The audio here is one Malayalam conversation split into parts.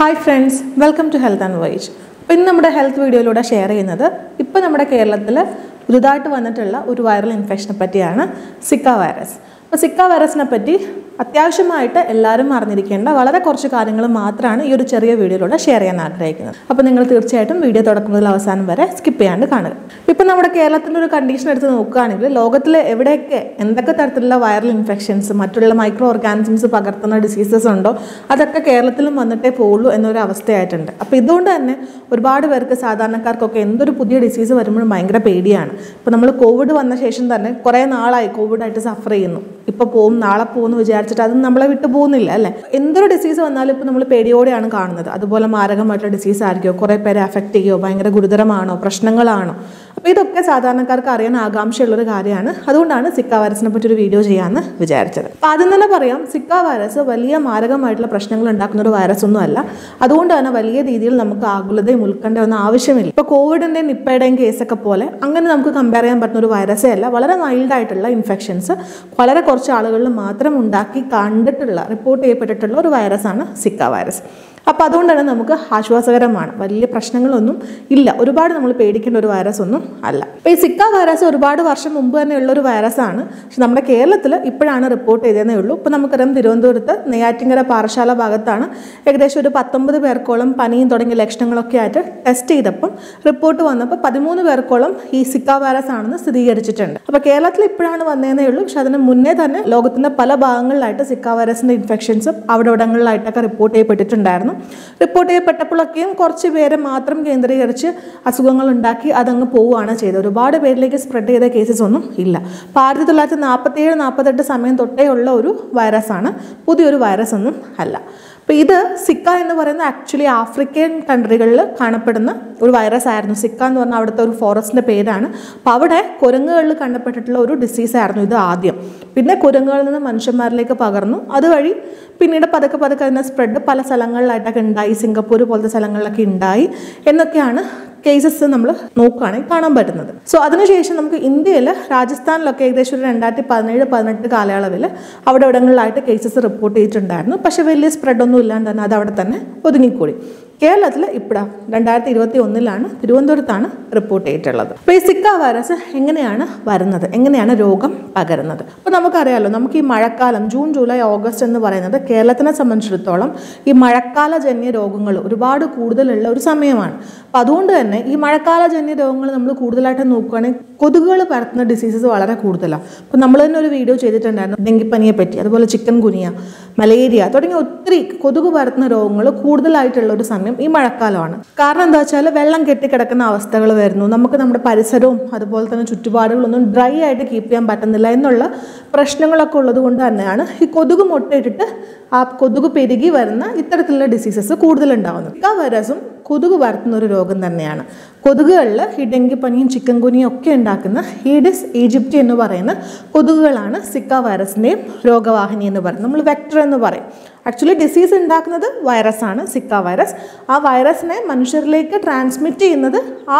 hi friends welcome to health and wise അപ്പോൾ ഇന്ന് നമ്മുടെ ഹെൽത്ത് വീഡിയോയിലൂടെ ഷെയർ ചെയ്യുന്നത് ഇപ്പോൾ നമ്മുടെ കേരളത്തിൽ പുതുതായിട്ട് വന്നിട്ടുള്ള ഒരു വൈറൽ ഇൻഫെക്ഷനെ പറ്റിയാണ് സിക്ക വൈറസ് അപ്പോൾ സിക്ക വൈറസിനെ പറ്റി അത്യാവശ്യമായിട്ട് എല്ലാവരും അറിഞ്ഞിരിക്കേണ്ട വളരെ കുറച്ച് കാര്യങ്ങൾ മാത്രമാണ് ഈ ഒരു ചെറിയ വീഡിയോയിലൂടെ ഷെയർ ചെയ്യാൻ ആഗ്രഹിക്കുന്നത് അപ്പോൾ നിങ്ങൾ തീർച്ചയായിട്ടും വീഡിയോ തുടക്കം മുതൽ അവസാനം വരെ സ്കിപ്പ് ചെയ്യാണ്ട് കാണുക ഇപ്പം നമ്മുടെ കേരളത്തിൻ്റെ ഒരു കണ്ടീഷൻ എടുത്ത് നോക്കുകയാണെങ്കിൽ ലോകത്തിൽ എവിടെയൊക്കെ എന്തൊക്കെ തരത്തിലുള്ള വൈറൽ ഇൻഫെക്ഷൻസ് മറ്റുള്ള മൈക്രോ ഓർഗാനിസംസ് പകർത്തുന്ന ഡിസീസസ് ഉണ്ടോ അതൊക്കെ കേരളത്തിലും വന്നിട്ടേ പോകുള്ളൂ എന്നൊരു അവസ്ഥയായിട്ടുണ്ട് അപ്പോൾ ഇതുകൊണ്ട് തന്നെ ഒരുപാട് പേർക്ക് സാധാരണക്കാർക്കൊക്കെ എന്തൊരു പുതിയ ഡിസീസ് വരുമ്പോഴും ഭയങ്കര പേടിയാണ് ഇപ്പോൾ നമ്മൾ കോവിഡ് വന്ന ശേഷം തന്നെ കുറേ നാളായി കോവിഡായിട്ട് സഫർ ചെയ്യുന്നു ഇപ്പോൾ പോവും നാളെ പോകുമെന്ന് വിചാരിച്ചിട്ട് അത് നമ്മളെ വിട്ടു പോകുന്നില്ല അല്ലേ എന്തൊരു ഡിസീസ് വന്നാലും ഇപ്പോൾ നമ്മൾ പേടിയോടെയാണ് കാണുന്നത് അതുപോലെ മാരകമായിട്ടുള്ള ഡിസീസ് ആയിരിക്കുമോ കുറേ പേരെ അഫക്റ്റ് ചെയ്യുമോ ഭയങ്കര ഗുരുതരമാണോ പ്രശ്നങ്ങളാണോ അപ്പോൾ ഇതൊക്കെ സാധാരണക്കാർക്ക് അറിയാൻ ആകാംക്ഷയുള്ളൊരു കാര്യമാണ് അതുകൊണ്ടാണ് സിക്ക വൈറസിനെ പറ്റി ഒരു വീഡിയോ ചെയ്യാമെന്ന് വിചാരിച്ചത് അപ്പോൾ ആദ്യം തന്നെ പറയാം സിക്ക വൈറസ് വലിയ മാരകമായിട്ടുള്ള പ്രശ്നങ്ങൾ ഉണ്ടാക്കുന്ന ഒരു വൈറസ് ഒന്നും അല്ല അതുകൊണ്ട് തന്നെ വലിയ രീതിയിൽ നമുക്ക് ആകുലതയും ഉത്കണ്ഠയൊന്നും ആവശ്യമില്ല ഇപ്പോൾ കോവിഡിൻ്റെയും നിപ്പയുടെയും കേസൊക്കെ പോലെ അങ്ങനെ നമുക്ക് കമ്പയർ ചെയ്യാൻ പറ്റുന്ന ഒരു വൈറസേ അല്ല വളരെ മൈൽഡ് ആയിട്ടുള്ള ഇൻഫെക്ഷൻസ് വളരെ കുറച്ച് ആളുകളിൽ മാത്രം ഉണ്ടാക്കി കണ്ടിട്ടുള്ള റിപ്പോർട്ട് ചെയ്യപ്പെട്ടിട്ടുള്ള ഒരു വൈറസാണ് സിക്ക വൈറസ് അപ്പോൾ അതുകൊണ്ടാണ് നമുക്ക് ആശ്വാസകരമാണ് വലിയ പ്രശ്നങ്ങളൊന്നും ഇല്ല ഒരുപാട് നമ്മൾ പേടിക്കേണ്ട ഒരു വൈറസ് ഒന്നും അല്ല അപ്പോൾ ഈ സിക്ക വൈറസ് ഒരുപാട് വർഷം മുമ്പ് തന്നെ ഉള്ള ഒരു വൈറസാണ് പക്ഷെ നമ്മുടെ കേരളത്തിൽ ഇപ്പോഴാണ് റിപ്പോർട്ട് ചെയ്തതേ ഉള്ളൂ ഇപ്പോൾ നമുക്കറിയാം തിരുവനന്തപുരത്ത് നെയ്യാറ്റിങ്കര പാറശാല ഭാഗത്താണ് ഏകദേശം ഒരു പത്തൊമ്പത് പേർക്കോളം പനിയും തുടങ്ങിയ ലക്ഷണങ്ങളൊക്കെ ആയിട്ട് ടെസ്റ്റ് ചെയ്തപ്പം റിപ്പോർട്ട് വന്നപ്പോൾ പതിമൂന്ന് പേർക്കോളം ഈ സിക്ക വൈറസ് ആണെന്ന് സ്ഥിരീകരിച്ചിട്ടുണ്ട് അപ്പോൾ കേരളത്തിൽ ഇപ്പോഴാണ് വന്നതേ ഉള്ളൂ പക്ഷെ അതിന് മുന്നേ തന്നെ ലോകത്തിൻ്റെ പല ഭാഗങ്ങളിലായിട്ട് സിക്ക വൈറസിൻ്റെ ഇൻഫെക്ഷൻസും അവിടെ ഇവിടങ്ങളിലായിട്ടൊക്കെ റിപ്പോർട്ട് ചെയ്യപ്പെട്ടിട്ടുണ്ടായിരുന്നു റിപ്പോർട്ട് ചെയ്യപ്പെട്ടപ്പോഴൊക്കെയും കുറച്ച് പേരെ മാത്രം കേന്ദ്രീകരിച്ച് അസുഖങ്ങൾ ഉണ്ടാക്കി അതങ്ങ് പോവുകയാണ് ചെയ്തത് ഒരുപാട് പേരിലേക്ക് സ്പ്രെഡ് ചെയ്ത കേസസ് ഒന്നും ഇല്ല അപ്പോൾ ആയിരത്തി തൊള്ളായിരത്തി നാൽപ്പത്തേഴ് നാൽപ്പത്തെട്ട് സമയം തൊട്ടേ ഉള്ള ഒരു വൈറസാണ് പുതിയൊരു വൈറസ് ഒന്നും അല്ല അപ്പോൾ ഇത് സിക്ക എന്ന് പറയുന്ന ആക്ച്വലി ആഫ്രിക്കൻ കൺട്രികളിൽ കാണപ്പെടുന്ന ഒരു വൈറസ് ആയിരുന്നു സിക്ക എന്ന് പറഞ്ഞാൽ അവിടുത്തെ ഒരു ഫോറസ്റ്റിൻ്റെ പേരാണ് അപ്പോൾ അവിടെ കുരങ്ങുകളിൽ കണ്ടപ്പെട്ടിട്ടുള്ള ഒരു ഡിസീസ് ആയിരുന്നു ഇത് ആദ്യം പിന്നെ കുരങ്ങുകളിൽ നിന്ന് മനുഷ്യന്മാരിലേക്ക് പകർന്നു അതുവഴി പിന്നീട് പതുക്കെ പതുക്കെ അതിൻ്റെ സ്പ്രെഡ് പല സ്ഥലങ്ങളിലായിട്ടൊക്കെ ഉണ്ടായി സിംഗപ്പൂർ പോലത്തെ സ്ഥലങ്ങളിലൊക്കെ ഉണ്ടായി എന്നൊക്കെയാണ് കേസസ് നമ്മൾ നോക്കുകയാണെങ്കിൽ കാണാൻ പറ്റുന്നത് സോ അതിനുശേഷം നമുക്ക് ഇന്ത്യയിൽ രാജസ്ഥാനിലൊക്കെ ഏകദേശം ഒരു രണ്ടായിരത്തി പതിനേഴ് പതിനെട്ട് കാലയളവിൽ അവിടെ ഇവിടങ്ങളിലായിട്ട് കേസസ് റിപ്പോർട്ട് ചെയ്തിട്ടുണ്ടായിരുന്നു പക്ഷേ വലിയ സ്പ്രെഡൊന്നും ഇല്ലാണ്ട് തന്നെ അത് അവിടെ തന്നെ ഒതുങ്ങിക്കൂടി കേരളത്തിൽ ഇപ്പോഴാ രണ്ടായിരത്തി ഇരുപത്തി ഒന്നിലാണ് തിരുവനന്തപുരത്താണ് റിപ്പോർട്ട് ചെയ്തിട്ടുള്ളത് അപ്പോൾ ഈ സിക്ക വൈറസ് എങ്ങനെയാണ് വരുന്നത് എങ്ങനെയാണ് രോഗം പകരുന്നത് അപ്പോൾ നമുക്കറിയാമല്ലോ നമുക്ക് ഈ മഴക്കാലം ജൂൺ ജൂലൈ ഓഗസ്റ്റ് എന്ന് പറയുന്നത് കേരളത്തിനെ സംബന്ധിച്ചിടത്തോളം ഈ മഴക്കാലജന്യ രോഗങ്ങൾ ഒരുപാട് കൂടുതലുള്ള ഒരു സമയമാണ് അപ്പോൾ അതുകൊണ്ട് തന്നെ ഈ മഴക്കാലജന്യ രോഗങ്ങൾ നമ്മൾ കൂടുതലായിട്ട് നോക്കുകയാണെങ്കിൽ കൊതുകുകൾ പരത്തുന്ന ഡിസീസസ് വളരെ കൂടുതലാണ് അപ്പോൾ നമ്മൾ തന്നെ ഒരു വീഡിയോ ചെയ്തിട്ടുണ്ടായിരുന്നു ഡെങ്കിപ്പനിയെ പറ്റി അതുപോലെ ചിക്കൻ ഗുനിയ മലേറിയ തുടങ്ങിയ ഒത്തിരി കൊതുക് പരത്തുന്ന രോഗങ്ങൾ കൂടുതലായിട്ടുള്ള ഒരു സമയം ഈ മഴക്കാലമാണ് കാരണം എന്താ വെച്ചാൽ വെള്ളം കെട്ടിക്കിടക്കുന്ന അവസ്ഥകൾ വരുന്നു നമുക്ക് നമ്മുടെ പരിസരവും അതുപോലെ തന്നെ ചുറ്റുപാടുകളൊന്നും ഡ്രൈ ആയിട്ട് കീപ്പ് ചെയ്യാൻ പറ്റുന്നില്ല എന്നുള്ള പ്രശ്നങ്ങളൊക്കെ ഉള്ളത് കൊണ്ട് തന്നെയാണ് ഈ കൊതുക് മുട്ടയിട്ടിട്ട് ആ കൊതുക് പെരുകി വരുന്ന ഇത്തരത്തിലുള്ള ഡിസീസസ് കൂടുതലുണ്ടാകുന്നത് ആ വൈറസും കൊതുക് പരത്തുന്ന ഒരു രോഗം തന്നെയാണ് കൊതുകുകളിൽ ഈ ഡെങ്കിപ്പനിയും ചിക്കൻ കുനിയും ഒക്കെ ഉണ്ടാക്കുന്ന ഈഡിസ് ഈജിപ്തി എന്ന് പറയുന്ന കൊതുകുകളാണ് സിക്ക വൈറസിൻ്റെയും രോഗവാഹിനി എന്ന് പറയുന്നത് നമ്മൾ വെക്ടർ എന്ന് പറയും ആക്ച്വലി ഡിസീസ് ഉണ്ടാക്കുന്നത് വൈറസാണ് സിക്ക വൈറസ് ആ വൈറസിനെ മനുഷ്യരിലേക്ക് ട്രാൻസ്മിറ്റ് ചെയ്യുന്നത് ആ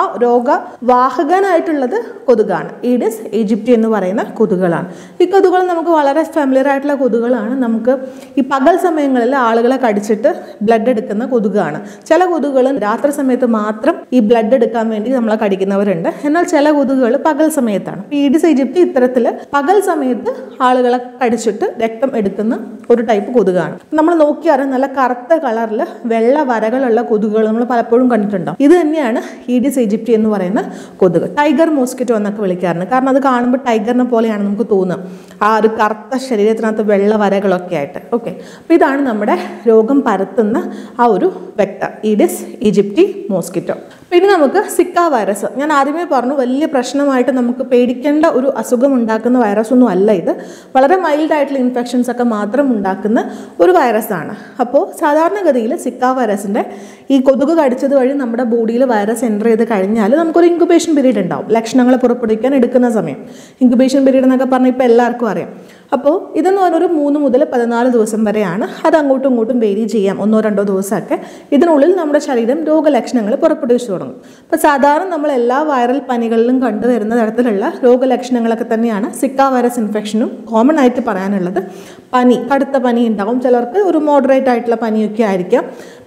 രോഗവാഹകനായിട്ടുള്ളത് കൊതുകാണ് ഈഡിസ് ഈജിപ്തി എന്ന് പറയുന്ന കൊതുകുകളാണ് ഈ കൊതുകുകൾ നമുക്ക് വളരെ ഫെമിലിയർ ആയിട്ടുള്ള കൊതുകുകളാണ് നമുക്ക് ഈ പകൽ സമയങ്ങളിൽ ആളുകളെ കടിച്ചിട്ട് ബ്ലഡ് എടുക്കുന്ന കൊതുകാണ് ചില കൊതുകുകൾ രാത്രി സമയത്ത് മാത്രം ഈ ബ്ലഡ് എടുക്കാൻ വേണ്ടി നമ്മളെ കടിക്കുന്നവരുണ്ട് എന്നാൽ ചില കൊതുകുകൾ പകൽ സമയത്താണ് ഈഡിസ് ഈജിപ്തി ഇത്തരത്തിൽ പകൽ സമയത്ത് ആളുകളെ കടിച്ചിട്ട് രക്തം എടുക്കുന്ന ഒരു ടൈപ്പ് കൊതുകാണ് നമ്മൾ നോക്കിയാൽ നല്ല കറുത്ത കളറിൽ വെള്ള വരകളുള്ള കൊതുകുകൾ നമ്മൾ പലപ്പോഴും കണ്ടിട്ടുണ്ടാവും ഇത് തന്നെയാണ് ഈഡിസ് ഈജിപ്തി എന്ന് പറയുന്ന കൊതുക് ടൈഗർ മോസ്കിറ്റോ എന്നൊക്കെ വിളിക്കാറുണ്ട് കാരണം അത് കാണുമ്പോൾ ടൈഗറിനെ പോലെയാണ് നമുക്ക് തോന്നുക ആ ഒരു കറുത്ത ശരീരത്തിനകത്ത് വെള്ള വരകളൊക്കെ ആയിട്ട് ഓക്കെ അപ്പോൾ ഇതാണ് നമ്മുടെ രോഗം പരത്തുന്ന ആ ഒരു വെക്ടർ ഈഡിസ് ഈജിപ്തി മോസ്കിറ്റോ പിന്നെ നമുക്ക് സിക്ക വൈറസ് ഞാൻ ആദ്യമേ പറഞ്ഞു വലിയ പ്രശ്നമായിട്ട് നമുക്ക് പേടിക്കേണ്ട ഒരു അസുഖം ഉണ്ടാക്കുന്ന വൈറസ് ഒന്നും അല്ല ഇത് വളരെ മൈൽഡ് ആയിട്ടുള്ള ഇൻഫെക്ഷൻസ് ഒക്കെ മാത്രം ഉണ്ടാക്കുന്ന ഒരു വൈറസാണ് അപ്പോൾ സാധാരണഗതിയിൽ സിക്ക വൈറസിൻ്റെ ഈ കൊതുക് കടിച്ചത് വഴി നമ്മുടെ ബോഡിയിൽ വൈറസ് എൻ്റർ ചെയ്ത് കഴിഞ്ഞാൽ നമുക്കൊരു ഇൻക്യുബേഷൻ പീരീഡ് ഉണ്ടാവും ലക്ഷണങ്ങൾ പുറപ്പെടുവിക്കാൻ എടുക്കുന്ന സമയം ഇൻക്യുബേഷൻ പീരീഡ് എന്നൊക്കെ പറഞ്ഞാൽ ഇപ്പോൾ എല്ലാവർക്കും അറിയാം അപ്പോൾ ഇതെന്ന് പറഞ്ഞൊരു മൂന്ന് മുതൽ പതിനാല് ദിവസം വരെയാണ് അത് അങ്ങോട്ടും ഇങ്ങോട്ടും വേരി ചെയ്യാം ഒന്നോ രണ്ടോ ദിവസമൊക്കെ ഇതിനുള്ളിൽ നമ്മുടെ ശരീരം രോഗലക്ഷണങ്ങൾ പുറപ്പെടുവിച്ചു തുടങ്ങും അപ്പോൾ സാധാരണ നമ്മൾ എല്ലാ വൈറൽ പനികളിലും കണ്ടുവരുന്ന തരത്തിലുള്ള രോഗലക്ഷണങ്ങളൊക്കെ തന്നെയാണ് സിക്ക വൈറസ് ഇൻഫെക്ഷനും കോമൺ ആയിട്ട് പറയാനുള്ളത് പനി കടുത്ത പനി ഉണ്ടാവും ചിലർക്ക് ഒരു മോഡറേറ്റ് ആയിട്ടുള്ള പനിയൊക്കെ ആയിരിക്കാം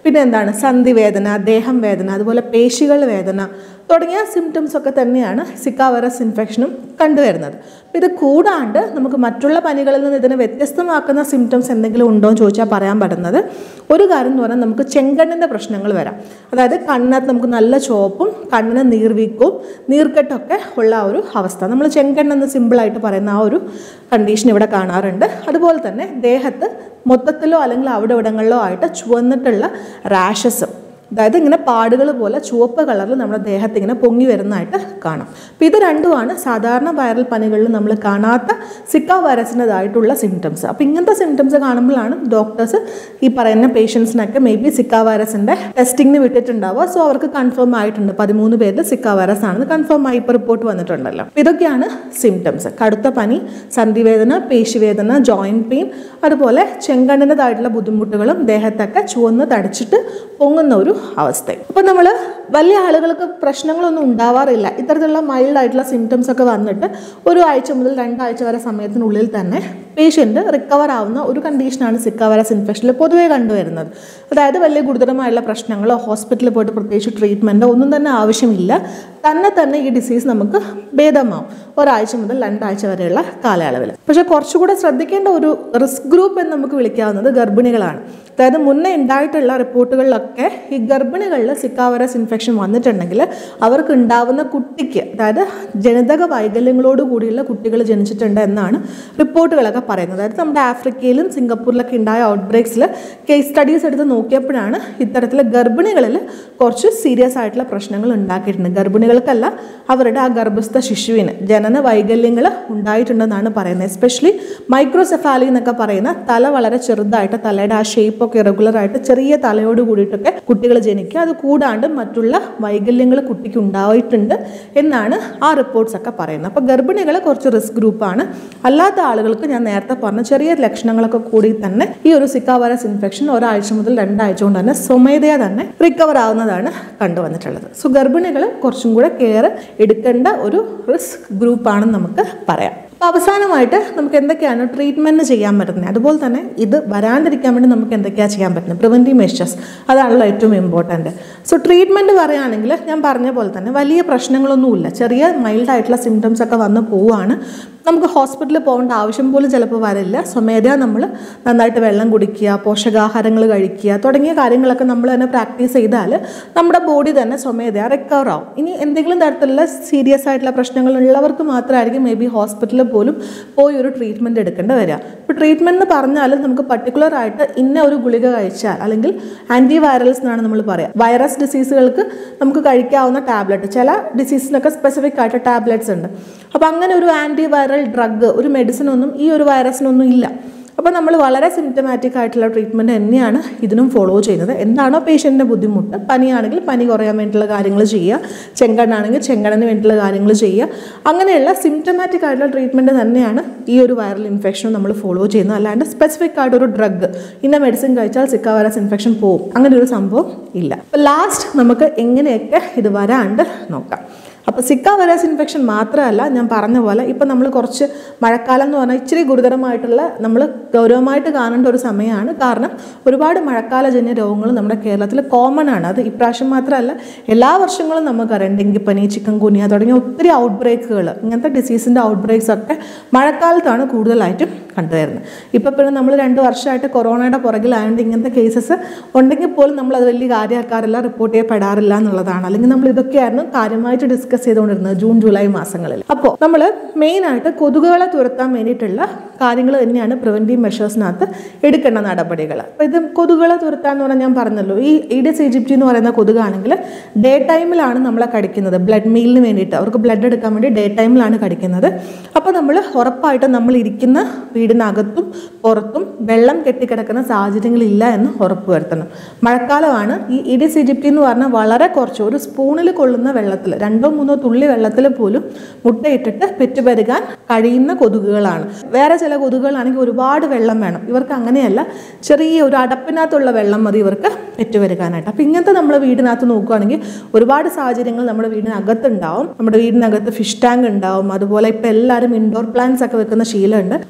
പിന്നെ എന്താണ് സന്ധിവേദന ദേഹം വേദന അതുപോലെ പേശികൾ വേദന തുടങ്ങിയ സിംറ്റംസ് ഒക്കെ തന്നെയാണ് സിക്ക വൈറസ് ഇൻഫെക്ഷനും കണ്ടുവരുന്നത് അപ്പോൾ ഇത് കൂടാണ്ട് നമുക്ക് മറ്റുള്ള പനികളിൽ നിന്ന് ഇതിനെ വ്യത്യസ്തമാക്കുന്ന സിംറ്റംസ് എന്തെങ്കിലും ഉണ്ടോ എന്ന് ചോദിച്ചാൽ പറയാൻ പറ്റുന്നത് ഒരു കാര്യം എന്ന് പറഞ്ഞാൽ നമുക്ക് ചെങ്കണ്ണിൻ്റെ പ്രശ്നങ്ങൾ വരാം അതായത് കണ്ണിനകത്ത് നമുക്ക് നല്ല ചുവപ്പും കണ്ണിന് നീർവീക്കവും നീർക്കെട്ടൊക്കെ ഉള്ള ആ ഒരു അവസ്ഥ നമ്മൾ ചെങ്കണ്ണെന്ന് സിമ്പിളായിട്ട് പറയുന്ന ആ ഒരു കണ്ടീഷൻ ഇവിടെ കാണാറുണ്ട് അതുപോലെ തന്നെ ദേഹത്ത് മൊത്തത്തിലോ അല്ലെങ്കിൽ അവിടെ ഇവിടങ്ങളിലോ ആയിട്ട് ചുവന്നിട്ടുള്ള റാഷസും അതായത് ഇങ്ങനെ പാടുകൾ പോലെ ചുവപ്പ് കളറിൽ നമ്മുടെ ദേഹത്ത് ഇങ്ങനെ പൊങ്ങി വരുന്നതായിട്ട് കാണാം അപ്പോൾ ഇത് രണ്ടുമാണ് സാധാരണ വൈറൽ പനികളിൽ നമ്മൾ കാണാത്ത സിക്ക വൈറസിൻ്റെതായിട്ടുള്ള സിംറ്റംസ് അപ്പോൾ ഇങ്ങനത്തെ സിംറ്റംസ് കാണുമ്പോഴാണ് ഡോക്ടേഴ്സ് ഈ പറയുന്ന പേഷ്യൻസിനൊക്കെ മേ ബി സിക്ക വൈറസിൻ്റെ ടെസ്റ്റിങ്ങിന് വിട്ടിട്ടുണ്ടാവുക സോ അവർക്ക് കൺഫേം ആയിട്ടുണ്ട് പതിമൂന്ന് പേരിൽ സിക്ക വൈറസ് ആണെന്ന് കൺഫേം ആയി ഇപ്പോൾ റിപ്പോർട്ട് വന്നിട്ടുണ്ടല്ലോ അപ്പോൾ ഇതൊക്കെയാണ് സിംറ്റംസ് കടുത്ത പനി സന്ധിവേദന പേശിവേദന ജോയിൻറ്റ് പെയിൻ അതുപോലെ ചെങ്കണ്ണിൻ്റെതായിട്ടുള്ള ബുദ്ധിമുട്ടുകളും ദേഹത്തൊക്കെ ചുവന്ന് തടിച്ചിട്ട് പൊങ്ങുന്ന ഒരു അവസ്ഥ അപ്പം നമ്മൾ വലിയ ആളുകൾക്ക് പ്രശ്നങ്ങളൊന്നും ഉണ്ടാവാറില്ല ഇത്തരത്തിലുള്ള മൈൽഡ് ആയിട്ടുള്ള സിംറ്റംസ് ഒക്കെ വന്നിട്ട് ഒരു ആഴ്ച മുതൽ രണ്ടാഴ്ച വരെ സമയത്തിനുള്ളിൽ തന്നെ പേഷ്യൻ്റ് റിക്കവർ ആവുന്ന ഒരു കണ്ടീഷനാണ് സിക്ക വൈറസ് ഇൻഫെക്ഷനിൽ പൊതുവേ കണ്ടുവരുന്നത് അതായത് വലിയ ഗുരുതരമായുള്ള പ്രശ്നങ്ങളോ ഹോസ്പിറ്റലിൽ പോയിട്ട് പ്രത്യേകിച്ച് ട്രീറ്റ്മെൻറ്റോ ഒന്നും തന്നെ ആവശ്യമില്ല തന്നെ തന്നെ ഈ ഡിസീസ് നമുക്ക് ഭേദമാവും ഒരാഴ്ച മുതൽ രണ്ടാഴ്ച വരെയുള്ള കാലയളവിൽ പക്ഷേ കുറച്ചുകൂടെ ശ്രദ്ധിക്കേണ്ട ഒരു റിസ്ക് ഗ്രൂപ്പ് എന്ന് നമുക്ക് വിളിക്കാവുന്നത് ഗർഭിണികളാണ് അതായത് മുന്നേ ഉണ്ടായിട്ടുള്ള റിപ്പോർട്ടുകളിലൊക്കെ ഈ ഗർഭിണികളിൽ സിക്ക വൈറസ് ഇൻഫെക്ഷൻ വന്നിട്ടുണ്ടെങ്കിൽ അവർക്ക് ഉണ്ടാവുന്ന കുട്ടിക്ക് അതായത് ജനിതക വൈകല്യങ്ങളോട് കൂടിയുള്ള കുട്ടികൾ ജനിച്ചിട്ടുണ്ട് എന്നാണ് റിപ്പോർട്ടുകളൊക്കെ പറയുന്നത് അതായത് നമ്മുടെ ആഫ്രിക്കയിലും സിംഗപ്പൂരിലൊക്കെ ഉണ്ടായ ഔട്ട് ബ്രേക്സിൽ കേസ് സ്റ്റഡീസ് എടുത്ത് നോക്കിയപ്പോഴാണ് ഇത്തരത്തിൽ ഗർഭിണികളിൽ കുറച്ച് സീരിയസ് ആയിട്ടുള്ള പ്രശ്നങ്ങൾ ഉണ്ടാക്കിയിട്ടുണ്ട് ഗർഭിണികൾക്കല്ല അവരുടെ ആ ഗർഭസ്ഥ ശിശുവിന് ജനന വൈകല്യങ്ങൾ ഉണ്ടായിട്ടുണ്ടെന്നാണ് പറയുന്നത് എസ്പെഷ്യലി മൈക്രോസെഫാലി എന്നൊക്കെ പറയുന്ന തല വളരെ ചെറുതായിട്ട് തലയുടെ ആ ഷേപ്പൊക്കെ ഇറഗുലർ ആയിട്ട് ചെറിയ തലയോട് കൂടിയിട്ടൊക്കെ കുട്ടികൾ ജനിക്കുക അത് കൂടാണ്ട് മറ്റുള്ള വൈകല്യങ്ങൾ കുട്ടിക്ക് ഉണ്ടായിട്ടുണ്ട് എന്നാണ് ആ റിപ്പോർട്ട്സ് ഒക്കെ പറയുന്നത് അപ്പോൾ ഗർഭിണികൾ കുറച്ച് റിസ്ക് ഗ്രൂപ്പാണ് അല്ലാത്ത ആളുകൾക്ക് ഞാൻ നേരത്തെ പറഞ്ഞ ചെറിയ ലക്ഷണങ്ങളൊക്കെ കൂടി തന്നെ ഈ ഒരു സിക്ക വൈറസ് ഇൻഫെക്ഷൻ ഒരാഴ്ച മുതൽ രണ്ടാഴ്ച കൊണ്ട് തന്നെ സ്വമേധയാ തന്നെ റിക്കവർ ആവുന്നതാണ് കണ്ടുവന്നിട്ടുള്ളത് സോ ഗർഭിണികൾ കുറച്ചും കൂടെ കെയർ എടുക്കേണ്ട ഒരു റിസ്ക് ഗ്രൂപ്പാണെന്ന് നമുക്ക് പറയാം അപ്പോൾ അവസാനമായിട്ട് നമുക്ക് എന്തൊക്കെയാണ് ട്രീറ്റ്മെൻറ്റ് ചെയ്യാൻ പറ്റുന്നത് അതുപോലെ തന്നെ ഇത് വരാണ്ടിരിക്കാൻ വേണ്ടി നമുക്ക് എന്തൊക്കെയാണ് ചെയ്യാൻ പറ്റുന്നത് പ്രിവെൻറ്റീവ് മെഷേഴ്സ് അതാണല്ലോ ഏറ്റവും ഇമ്പോർട്ടൻറ്റ് സോ ട്രീറ്റ്മെൻറ്റ് പറയുകയാണെങ്കിൽ ഞാൻ പറഞ്ഞ പോലെ തന്നെ വലിയ പ്രശ്നങ്ങളൊന്നുമില്ല ചെറിയ മൈൽഡ് ആയിട്ടുള്ള സിംറ്റംസ് ഒക്കെ വന്ന് പോവുകയാണ് നമുക്ക് ഹോസ്പിറ്റലിൽ പോകേണ്ട ആവശ്യം പോലും ചിലപ്പോൾ വരില്ല സ്വമേധയാ നമ്മൾ നന്നായിട്ട് വെള്ളം കുടിക്കുക പോഷകാഹാരങ്ങൾ കഴിക്കുക തുടങ്ങിയ കാര്യങ്ങളൊക്കെ നമ്മൾ തന്നെ പ്രാക്ടീസ് ചെയ്താൽ നമ്മുടെ ബോഡി തന്നെ സ്വമേധയാ റിക്കവർ ആവും ഇനി എന്തെങ്കിലും തരത്തിലുള്ള സീരിയസ് ആയിട്ടുള്ള പ്രശ്നങ്ങൾ ഉള്ളവർക്ക് മാത്രമായിരിക്കും മേ ബി ഹോസ്പിറ്റലിൽ പോലും പോയി ഒരു ട്രീറ്റ്മെൻറ്റ് എടുക്കേണ്ടി വരിക ഇപ്പോൾ ട്രീറ്റ്മെൻറ്റ് എന്ന് പറഞ്ഞാൽ നമുക്ക് പർട്ടിക്കുലർ ആയിട്ട് ഇന്ന ഒരു ഗുളിക കഴിച്ചാൽ അല്ലെങ്കിൽ ആൻറ്റി വൈറൽസ് എന്നാണ് നമ്മൾ പറയുക വൈറസ് ഡിസീസുകൾക്ക് നമുക്ക് കഴിക്കാവുന്ന ടാബ്ലറ്റ് ചില ഡിസീസിനൊക്കെ സ്പെസിഫിക് ആയിട്ട് ടാബ്ലറ്റ്സ് ഉണ്ട് അപ്പോൾ അങ്ങനെ ഒരു ആൻറ്റി വൈറൽ ഡ്രഗ് ഒരു മെഡിസിൻ ഒന്നും ഈ ഒരു വൈറസിനൊന്നും ഇല്ല അപ്പോൾ നമ്മൾ വളരെ സിംറ്റമാറ്റിക് ആയിട്ടുള്ള ട്രീറ്റ്മെൻറ്റ് തന്നെയാണ് ഇതിനും ഫോളോ ചെയ്യുന്നത് എന്താണോ പേഷ്യൻറ്റിൻ്റെ ബുദ്ധിമുട്ട് പനിയാണെങ്കിൽ പനി കുറയാൻ വേണ്ടിയിട്ടുള്ള കാര്യങ്ങൾ ചെയ്യുക ചെങ്കണ്ണാണെങ്കിൽ ചെങ്കണ്ണിന് വേണ്ടിയിട്ടുള്ള കാര്യങ്ങൾ ചെയ്യുക അങ്ങനെയുള്ള സിംറ്റമാറ്റിക് ആയിട്ടുള്ള ട്രീറ്റ്മെൻറ്റ് തന്നെയാണ് ഈ ഒരു വൈറൽ ഇൻഫെക്ഷനും നമ്മൾ ഫോളോ ചെയ്യുന്നത് അല്ലാണ്ട് സ്പെസിഫിക് ആയിട്ടൊരു ഡ്രഗ് ഇന്ന മെഡിസിൻ കഴിച്ചാൽ സിക്ക വൈറസ് ഇൻഫെക്ഷൻ പോകും അങ്ങനെ ഒരു സംഭവം ഇല്ല അപ്പോൾ ലാസ്റ്റ് നമുക്ക് എങ്ങനെയൊക്കെ ഇത് വരാണ്ട് നോക്കാം അപ്പോൾ സിക്ക വൈറസ് ഇൻഫെക്ഷൻ മാത്രമല്ല ഞാൻ പറഞ്ഞ പോലെ ഇപ്പം നമ്മൾ കുറച്ച് മഴക്കാലം എന്ന് പറഞ്ഞാൽ ഇച്ചിരി ഗുരുതരമായിട്ടുള്ള നമ്മൾ ഗൗരവമായിട്ട് കാണേണ്ട ഒരു സമയമാണ് കാരണം ഒരുപാട് മഴക്കാലജന്യ രോഗങ്ങൾ നമ്മുടെ കേരളത്തിൽ കോമൺ ആണ് അത് ഇപ്രാവശ്യം മാത്രമല്ല എല്ലാ വർഷങ്ങളും നമുക്കറിയാം ഡെങ്കിപ്പനി ചിക്കൻ കുനിയ തുടങ്ങിയ ഒത്തിരി ഔട്ട് ബ്രേക്കുകൾ ഇങ്ങനത്തെ ഡിസീസിൻ്റെ ഔട്ട് ബ്രേക്സ് ഒക്കെ മഴക്കാലത്താണ് കൂടുതലായിട്ടും കണ്ടുവരുന്നത് ഇപ്പോൾ പിന്നെ നമ്മൾ രണ്ട് വർഷമായിട്ട് കൊറോണയുടെ പുറകിലായതുകൊണ്ട് ഇങ്ങനത്തെ കേസസ് ഉണ്ടെങ്കിൽ പോലും നമ്മൾ അത് വലിയ കാര്യമാക്കാറില്ല റിപ്പോർട്ട് ചെയ്യപ്പെടാറില്ല എന്നുള്ളതാണ് അല്ലെങ്കിൽ നമ്മൾ ഇതൊക്കെയായിരുന്നു കാര്യമായിട്ട് ഡിസ്കസ് ചെയ്തുകൊണ്ടിരുന്നത് ജൂൺ ജൂലൈ മാസങ്ങളിൽ അപ്പോൾ നമ്മൾ മെയിനായിട്ട് കൊതുകുകളെ തുരത്താൻ വേണ്ടിയിട്ടുള്ള കാര്യങ്ങൾ തന്നെയാണ് പ്രിവെൻറ്റീവ് മെഷേഴ്സിനകത്ത് എടുക്കേണ്ട നടപടികൾ അപ്പോൾ ഇത് കൊതുകുകളെ തുരത്താൻ എന്ന് പറഞ്ഞാൽ ഞാൻ പറഞ്ഞല്ലോ ഈ ഈഡിസ് ഈജിപ്റ്റി എന്ന് പറയുന്ന കൊതുകാണെങ്കിൽ ഡേ ടൈമിലാണ് നമ്മളെ കടിക്കുന്നത് ബ്ലഡ് മീലിന് വേണ്ടിയിട്ട് അവർക്ക് ബ്ലഡ് എടുക്കാൻ വേണ്ടി ഡേ ടൈമിലാണ് കടിക്കുന്നത് അപ്പോൾ നമ്മൾ ഉറപ്പായിട്ടും നമ്മൾ ഇരിക്കുന്ന വീടിനകത്തും പുറത്തും വെള്ളം കെട്ടിക്കിടക്കുന്ന സാഹചര്യങ്ങളില്ല എന്ന് ഉറപ്പുവരുത്തണം മഴക്കാലമാണ് ഈ ഇഡിസ് ഈജിപ്റ്റി എന്ന് പറഞ്ഞാൽ വളരെ കുറച്ച് ഒരു സ്പൂണിൽ കൊള്ളുന്ന വെള്ളത്തിൽ രണ്ടോ മൂന്നോ തുള്ളി വെള്ളത്തിൽ പോലും മുട്ടയിട്ടിട്ട് പെറ്റുപെരുകാൻ കഴിയുന്ന കൊതുകുകളാണ് വേറെ ചില കൊതുകുകളാണെങ്കിൽ ഒരുപാട് വെള്ളം വേണം ഇവർക്ക് അങ്ങനെയല്ല ചെറിയ ഒരു അടപ്പിനകത്തുള്ള വെള്ളം മതി ഇവർക്ക് പെറ്റുപെരുകാനായിട്ട് അപ്പോൾ ഇങ്ങനത്തെ നമ്മൾ വീടിനകത്ത് നോക്കുകയാണെങ്കിൽ ഒരുപാട് സാഹചര്യങ്ങൾ നമ്മുടെ വീടിനകത്തുണ്ടാവും നമ്മുടെ വീടിനകത്ത് ഫിഷ് ടാങ്ക് ഉണ്ടാവും അതുപോലെ ഇപ്പോൾ എല്ലാവരും ഇൻഡോർ പ്ലാന്റ്സ് ഒക്കെ വെക്കുന്ന ശീലമുണ്ട് അപ്പോൾ ആ പ്ലാന്റ്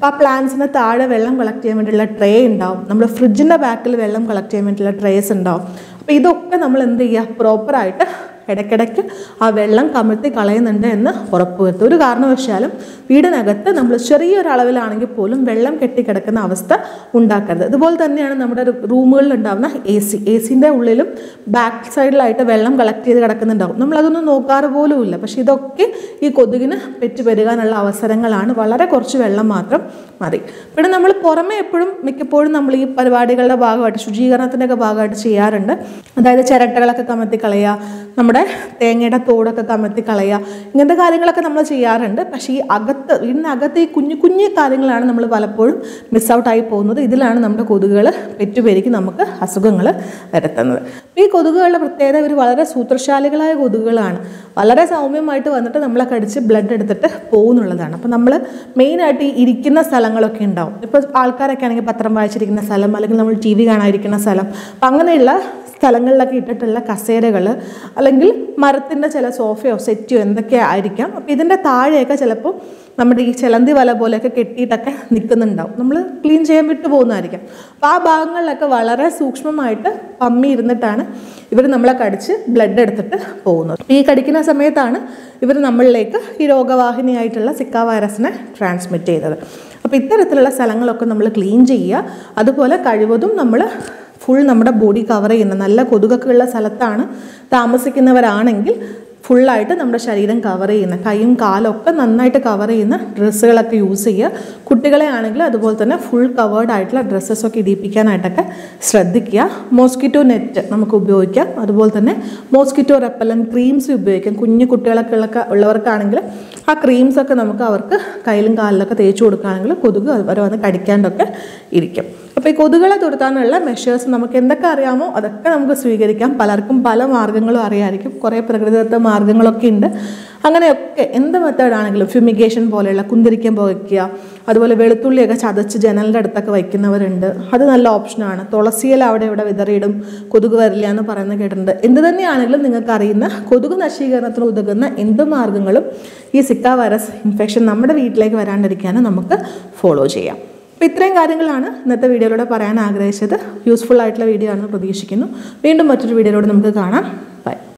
ഫാൻസിന് താഴെ വെള്ളം കളക്ട് ചെയ്യാൻ വേണ്ടിയുള്ള ട്രേ ഉണ്ടാവും നമ്മുടെ ഫ്രിഡ്ജിൻ്റെ ബാക്കിൽ വെള്ളം കളക്ട് ചെയ്യാൻ വേണ്ടിയുള്ള ട്രേസ് ഉണ്ടാവും അപ്പോൾ ഇതൊക്കെ നമ്മൾ എന്ത് ചെയ്യുക പ്രോപ്പറായിട്ട് ഇടയ്ക്കിടയ്ക്ക് ആ വെള്ളം കമിഴ്ത്തി കളയുന്നുണ്ട് എന്ന് ഉറപ്പുവരുത്തുക ഒരു കാരണവശാലും വീടിനകത്ത് നമ്മൾ ചെറിയൊരളവിലാണെങ്കിൽ പോലും വെള്ളം കെട്ടിക്കിടക്കുന്ന അവസ്ഥ ഉണ്ടാക്കരുത് അതുപോലെ തന്നെയാണ് നമ്മുടെ റൂമുകളിൽ ഉണ്ടാകുന്ന എ സി എ സിൻ്റെ ഉള്ളിലും ബാക്ക് സൈഡിലായിട്ട് വെള്ളം കളക്ട് ചെയ്ത് കിടക്കുന്നുണ്ടാവും നമ്മളതൊന്നും നോക്കാറ് പോലും ഇല്ല പക്ഷേ ഇതൊക്കെ ഈ കൊതുകിന് പെറ്റുപെരുകാനുള്ള അവസരങ്ങളാണ് വളരെ കുറച്ച് വെള്ളം മാത്രം മതി പിന്നെ നമ്മൾ പുറമെ എപ്പോഴും മിക്കപ്പോഴും നമ്മൾ ഈ പരിപാടികളുടെ ഭാഗമായിട്ട് ശുചീകരണത്തിൻ്റെ ഒക്കെ ഭാഗമായിട്ട് ചെയ്യാറുണ്ട് അതായത് ചിരട്ടകളൊക്കെ കമത്തി കളയുക നമ്മുടെ തേങ്ങയുടെ തോടൊക്കെ കമത്തി കളയുക ഇങ്ങനത്തെ കാര്യങ്ങളൊക്കെ നമ്മൾ ചെയ്യാറുണ്ട് പക്ഷേ ഈ അകത്ത് വീടിനകത്ത് ഈ കുഞ്ഞു കുഞ്ഞു കാര്യങ്ങളാണ് നമ്മൾ പലപ്പോഴും മിസ് ഔട്ടായി പോകുന്നത് ഇതിലാണ് നമ്മുടെ കൊതുകുകൾ പെറ്റുപെരുക്കി നമുക്ക് അസുഖങ്ങൾ വരുത്തുന്നത് അപ്പോൾ ഈ കൊതുകുകളുടെ പ്രത്യേകത ഇവർ വളരെ സൂത്രശാലികളായ കൊതുകുകളാണ് വളരെ സൗമ്യമായിട്ട് വന്നിട്ട് നമ്മളെ കടിച്ച് ബ്ലഡ് എടുത്തിട്ട് പോകുന്നുള്ളതാണ് അപ്പോൾ നമ്മൾ മെയിനായിട്ട് ഈ ഇരിക്കുന്ന സ്ഥലങ്ങളൊക്കെ ഉണ്ടാവും ഇപ്പോൾ ആൾക്കാരൊക്കെ ആണെങ്കിൽ പത്രം വായിച്ചിരിക്കുന്ന സ്ഥലം അല്ലെങ്കിൽ നമ്മൾ ടി വി കാണാതിരിക്കുന്ന സ്ഥലം അപ്പം അങ്ങനെയുള്ള സ്ഥലങ്ങളിലൊക്കെ ഇട്ടിട്ടുള്ള കസേരകൾ അല്ലെങ്കിൽ മരത്തിൻ്റെ ചില സോഫയോ സെറ്റോ എന്തൊക്കെ ആയിരിക്കാം അപ്പോൾ ഇതിൻ്റെ താഴെയൊക്കെ ചിലപ്പോൾ നമ്മുടെ ഈ ചിലന്തി വല പോലെയൊക്കെ കെട്ടിയിട്ടൊക്കെ നിൽക്കുന്നുണ്ടാവും നമ്മൾ ക്ലീൻ ചെയ്യാൻ വിട്ടു പോകുന്നതായിരിക്കാം അപ്പോൾ ആ ഭാഗങ്ങളിലൊക്കെ വളരെ സൂക്ഷ്മമായിട്ട് പമ്മി ഇരുന്നിട്ടാണ് ഇവർ നമ്മളെ കടിച്ച് ബ്ലഡ് എടുത്തിട്ട് പോകുന്നത് ഈ കടിക്കുന്ന സമയത്താണ് ഇവർ നമ്മളിലേക്ക് ഈ രോഗവാഹിനിയായിട്ടുള്ള സിക്ക വൈറസിനെ ട്രാൻസ്മിറ്റ് ചെയ്യുന്നത് അപ്പോൾ ഇത്തരത്തിലുള്ള സ്ഥലങ്ങളൊക്കെ നമ്മൾ ക്ലീൻ ചെയ്യുക അതുപോലെ കഴിവതും നമ്മൾ ഫുൾ നമ്മുടെ ബോഡി കവർ ചെയ്യുന്ന നല്ല കൊതുകൊക്കെ ഉള്ള സ്ഥലത്താണ് താമസിക്കുന്നവരാണെങ്കിൽ ഫുള്ളായിട്ട് നമ്മുടെ ശരീരം കവർ ചെയ്യുന്ന കൈയും കാലും ഒക്കെ നന്നായിട്ട് കവർ ചെയ്യുന്ന ഡ്രസ്സുകളൊക്കെ യൂസ് ചെയ്യുക കുട്ടികളെ ആണെങ്കിൽ അതുപോലെ തന്നെ ഫുൾ കവേർഡ് ആയിട്ടുള്ള ഡ്രസ്സസൊക്കെ ഇടിപ്പിക്കാനായിട്ടൊക്കെ ശ്രദ്ധിക്കുക മോസ്കിറ്റോ നെറ്റ് നമുക്ക് ഉപയോഗിക്കാം അതുപോലെ തന്നെ മോസ്കിറ്റോ റെപ്പലൻ ക്രീംസ് ഉപയോഗിക്കാം കുഞ്ഞു കുട്ടികളൊക്കെ ഉള്ള ഉള്ളവർക്കാണെങ്കിൽ ആ ക്രീംസ് ഒക്കെ നമുക്ക് അവർക്ക് കയ്യിലും കാലിലൊക്കെ തേച്ച് കൊടുക്കുകയാണെങ്കിൽ കൊതുക് അവർ വന്ന് കടിക്കാണ്ടൊക്കെ ഇരിക്കും അപ്പോൾ ഈ കൊതുകുകളെ തുരത്താനുള്ള മെഷേഴ്സ് നമുക്ക് എന്തൊക്കെ അറിയാമോ അതൊക്കെ നമുക്ക് സ്വീകരിക്കാം പലർക്കും പല മാർഗ്ഗങ്ങളും അറിയാമായിരിക്കും കുറേ പ്രകൃതിദത്ത മാർഗ്ഗങ്ങളൊക്കെ ഉണ്ട് അങ്ങനെയൊക്കെ എന്ത് മെത്തേഡാണെങ്കിലും ഫ്യൂമിഗേഷൻ പോലെയുള്ള കുന്തിരിക്കം പുകയ്ക്കുക അതുപോലെ വെളുത്തുള്ളിയൊക്കെ ചതച്ച് ജനലിൻ്റെ അടുത്തൊക്കെ വയ്ക്കുന്നവരുണ്ട് അത് നല്ല ഓപ്ഷനാണ് തുളസിയില അവിടെ ഇവിടെ വിതറിയിടും കൊതുക് വരില്ല എന്ന് പറയുന്നത് കേട്ടിട്ടുണ്ട് എന്ത് തന്നെയാണെങ്കിലും നിങ്ങൾക്ക് അറിയുന്ന കൊതുക് നശീകരണത്തിന് ഉതകുന്ന എന്ത് മാർഗ്ഗങ്ങളും ഈ സിക്ക വൈറസ് ഇൻഫെക്ഷൻ നമ്മുടെ വീട്ടിലേക്ക് വരാണ്ടിരിക്കാനും നമുക്ക് ഫോളോ ചെയ്യാം അപ്പോൾ ഇത്രയും കാര്യങ്ങളാണ് ഇന്നത്തെ വീഡിയോയിലൂടെ പറയാൻ ആഗ്രഹിച്ചത് യൂസ്ഫുൾ ആയിട്ടുള്ള വീഡിയോ ആണെന്ന് പ്രതീക്ഷിക്കുന്നു വീണ്ടും മറ്റൊരു വീഡിയോയിലൂടെ നമുക്ക് കാണാം ബൈ